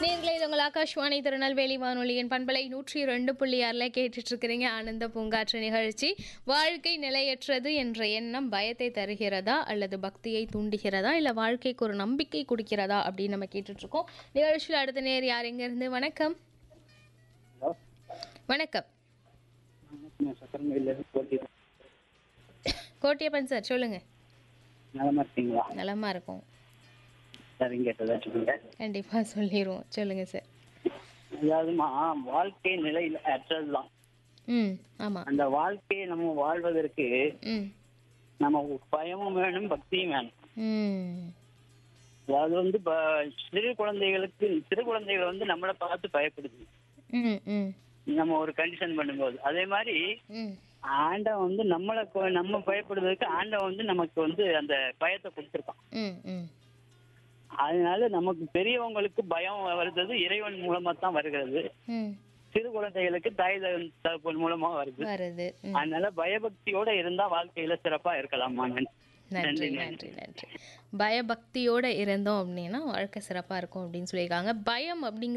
நேர்களை இது உங்கள் ஆகாஷ்வாணி திருநெல்வேலி வானொலியின் பண்பலை நூற்றி ரெண்டு புள்ளி ஆறில் கேட்டுட்டு இருக்கிறீங்க ஆனந்த பூங்காற்று நிகழ்ச்சி வாழ்க்கை நிலையற்றது என்ற எண்ணம் பயத்தை தருகிறதா அல்லது பக்தியை தூண்டுகிறதா இல்லை வாழ்க்கைக்கு ஒரு நம்பிக்கை கொடுக்கிறதா அப்படின்னு நம்ம கேட்டுட்டு இருக்கோம் நிகழ்ச்சியில் அடுத்த நேர் யார் இருந்து வணக்கம் ஹலோ வணக்கம் நான் சக்கரமேலேருந்து போட்டி கோட்டியப்பன் சார் சொல்லுங்க நலமா இருக்கீங்களா நலமா இருக்கும் சரிங்க கேட்டதா சொல்லுங்க கண்டிப்பாக சொல்லிடுவோம் சொல்லுங்க சார் அதாவதுமா வாழ்க்கை நிலையில் அற்றதுதான் ம் ஆமாம் அந்த வாழ்க்கையை நம்ம வாழ்வதற்கு ம் நம்ம பயமும் வேணும் பக்தியும் வேணும் ம் அதாவது வந்து இப்ப சிறு குழந்தைகளுக்கு சிறு குழந்தைகள் வந்து நம்மளை பார்த்து பயப்படுது ம் ம் நம்ம ஒரு கண்டிஷன் பண்ணும்போது அதே மாதிரி ம் ஆண்டவன் வந்து நம்மளை கொ- நம்ம பயப்படுவதற்கு ஆண்டவன் வந்து நமக்கு வந்து அந்த பயத்தை கொடுத்துருக்கான் ம் ம் அதனால நமக்கு பெரியவங்களுக்கு பயம் வருது இறைவன் மூலமா தான் வருகிறது ம் சிறு குழந்தைகளுக்கு தாய் தகவல் தகவல் மூலமா வருது வருது ம் அதனால பயபக்தியோட இருந்தா வாழ்க்கையில சிறப்பா இருக்கலாமா நன்றி நன்றி நன்றி நன்றி பயபக்தியோட இருந்தோம் அப்படின்னா வாழ்க்கை சிறப்பாக இருக்கும் அப்படின்னு சொல்லியிருக்காங்க பயம் அப்படிங்கிற